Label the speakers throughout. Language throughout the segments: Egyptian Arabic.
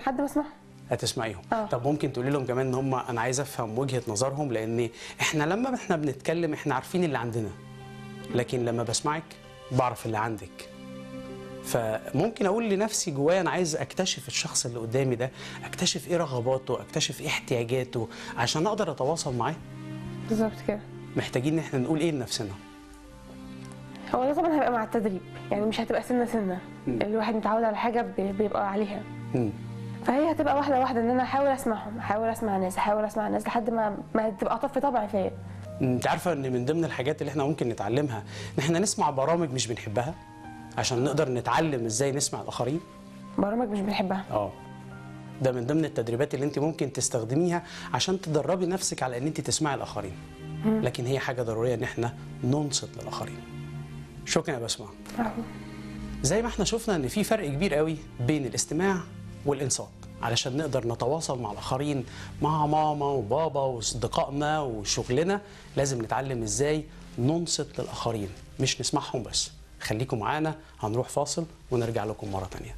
Speaker 1: لحد ما اسمعهم
Speaker 2: هتسمعيهم
Speaker 1: آه.
Speaker 2: طب ممكن تقولي لهم كمان ان هم انا عايز افهم وجهه نظرهم لان احنا لما احنا بنتكلم احنا عارفين اللي عندنا لكن لما بسمعك بعرف اللي عندك فممكن اقول لنفسي جوايا انا عايز اكتشف الشخص اللي قدامي ده اكتشف ايه رغباته اكتشف ايه احتياجاته عشان اقدر اتواصل معاه
Speaker 1: بالظبط كده
Speaker 2: محتاجين ان احنا نقول ايه لنفسنا
Speaker 1: هو ده طبعا هيبقى مع التدريب يعني مش هتبقى سنه سنه الواحد متعود على حاجه بي- بيبقى عليها
Speaker 2: مم.
Speaker 1: فهي هتبقى واحده واحده ان انا احاول اسمعهم احاول اسمع الناس احاول اسمع الناس لحد ما ما تبقى طف طبع فيا
Speaker 2: انت عارفه ان من ضمن الحاجات اللي احنا ممكن نتعلمها ان احنا نسمع برامج مش بنحبها عشان نقدر نتعلم ازاي نسمع الاخرين
Speaker 1: برامج مش بنحبها
Speaker 2: اه ده من ضمن التدريبات اللي انت ممكن تستخدميها عشان تدربي نفسك على ان انت تسمعي الاخرين لكن هي حاجه ضروريه ان احنا ننصت للاخرين شكرا يا بسمه
Speaker 1: أهو.
Speaker 2: زي ما احنا شفنا ان في فرق كبير قوي بين الاستماع والانصات علشان نقدر نتواصل مع الاخرين مع ماما وبابا واصدقائنا وشغلنا لازم نتعلم ازاي ننصت للاخرين مش نسمعهم بس خليكم معانا هنروح فاصل ونرجع لكم مره تانيه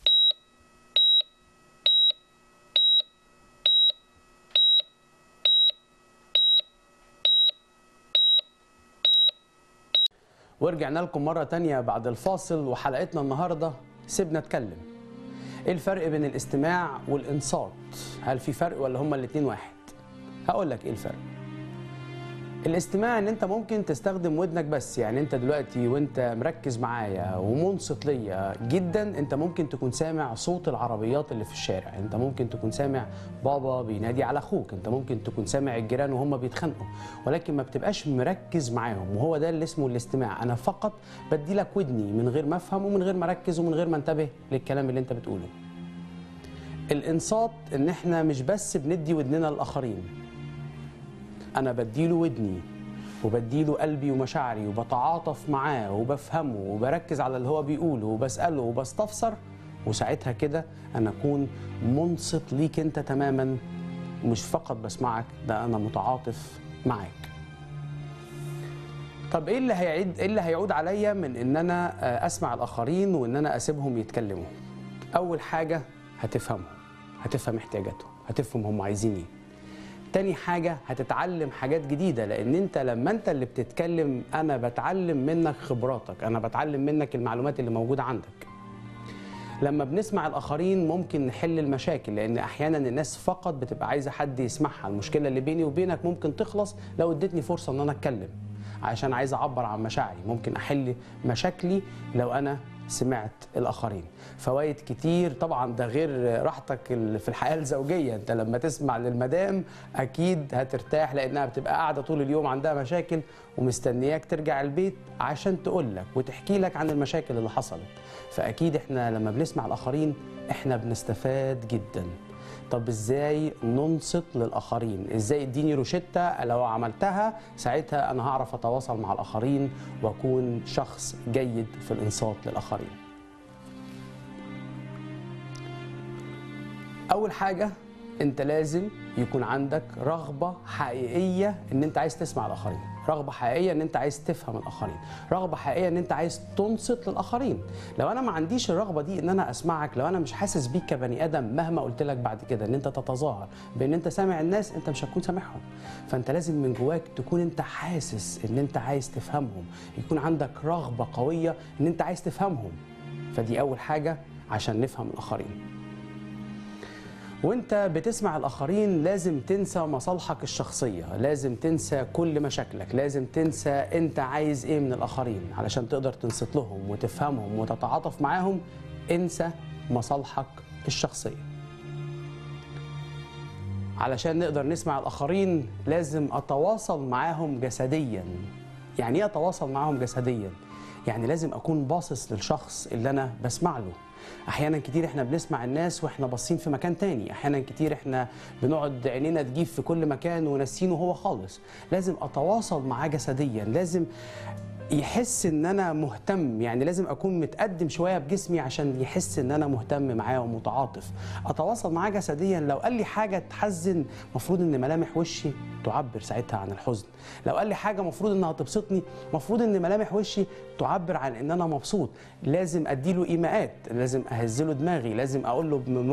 Speaker 2: ورجعنا لكم مرة تانية بعد الفاصل وحلقتنا النهاردة سيبنا اتكلم ايه الفرق بين الاستماع والانصات هل في فرق ولا هما الاتنين واحد هقول لك ايه الفرق الاستماع ان انت ممكن تستخدم ودنك بس يعني انت دلوقتي وانت مركز معايا ومنصت ليا جدا انت ممكن تكون سامع صوت العربيات اللي في الشارع انت ممكن تكون سامع بابا بينادي على اخوك انت ممكن تكون سامع الجيران وهم بيتخانقوا ولكن ما بتبقاش مركز معاهم وهو ده اللي اسمه الاستماع انا فقط بدي لك ودني من غير ما افهم ومن غير ما اركز ومن غير ما انتبه للكلام اللي انت بتقوله الانصات ان احنا مش بس بندي ودننا للاخرين انا بديله ودني وبديله قلبي ومشاعري وبتعاطف معاه وبفهمه وبركز على اللي هو بيقوله وبسأله وبستفسر وساعتها كده انا اكون منصت ليك انت تماما مش فقط بسمعك ده انا متعاطف معاك طب ايه اللي هيعيد ايه اللي هيعود عليا من ان انا آه، اسمع الاخرين وان انا اسيبهم يتكلموا اول حاجه هتفهمهم هتفهم احتياجاتهم هتفهم هم عايزين ايه تاني حاجة هتتعلم حاجات جديدة لأن أنت لما أنت اللي بتتكلم أنا بتعلم منك خبراتك أنا بتعلم منك المعلومات اللي موجودة عندك لما بنسمع الآخرين ممكن نحل المشاكل لأن أحيانا الناس فقط بتبقى عايزة حد يسمعها المشكلة اللي بيني وبينك ممكن تخلص لو اديتني فرصة أن أنا أتكلم عشان عايز أعبر عن مشاعري ممكن أحل مشاكلي لو أنا سمعت الآخرين فوائد كتير طبعا ده غير راحتك ال- في الحياة الزوجية أنت لما تسمع للمدام أكيد هترتاح لأنها بتبقى قاعدة طول اليوم عندها مشاكل ومستنياك ترجع البيت عشان تقول لك وتحكي لك عن المشاكل اللي حصلت فأكيد إحنا لما بنسمع الآخرين إحنا بنستفاد جدا طب ازاي ننصت للاخرين ازاي اديني روشتة لو عملتها ساعتها انا هعرف اتواصل مع الاخرين واكون شخص جيد في الانصات للاخرين اول حاجه انت لازم يكون عندك رغبه حقيقيه ان انت عايز تسمع الاخرين رغبه حقيقيه ان انت عايز تفهم الاخرين رغبه حقيقيه ان انت عايز تنصت للاخرين لو انا ما عنديش الرغبه دي ان انا اسمعك لو انا مش حاسس بيك كبني ادم مهما قلت لك بعد كده ان انت تتظاهر بان انت سامع الناس انت مش هتكون سامعهم فانت لازم من جواك تكون انت حاسس ان انت عايز تفهمهم يكون عندك رغبه قويه ان انت عايز تفهمهم فدي اول حاجه عشان نفهم الاخرين وانت بتسمع الاخرين لازم تنسى مصالحك الشخصيه لازم تنسى كل مشاكلك لازم تنسى انت عايز ايه من الاخرين علشان تقدر تنصت لهم وتفهمهم وتتعاطف معاهم انسى مصالحك الشخصيه علشان نقدر نسمع الاخرين لازم اتواصل معاهم جسديا يعني ايه اتواصل معاهم جسديا يعني لازم اكون باصص للشخص اللي انا بسمع له احيانا كتير احنا بنسمع الناس واحنا باصين في مكان تاني احيانا كتير احنا بنقعد عينينا تجيب في كل مكان وناسينه هو خالص لازم اتواصل معاه جسديا لازم يحس ان انا مهتم يعني لازم اكون متقدم شويه بجسمي عشان يحس ان انا مهتم معاه ومتعاطف اتواصل معاه جسديا لو قال لي حاجه تحزن مفروض ان ملامح وشي تعبر ساعتها عن الحزن لو قال لي حاجه مفروض انها تبسطني مفروض ان ملامح وشي تعبر عن ان انا مبسوط لازم اديله ايماءات لازم اهزله دماغي لازم اقول له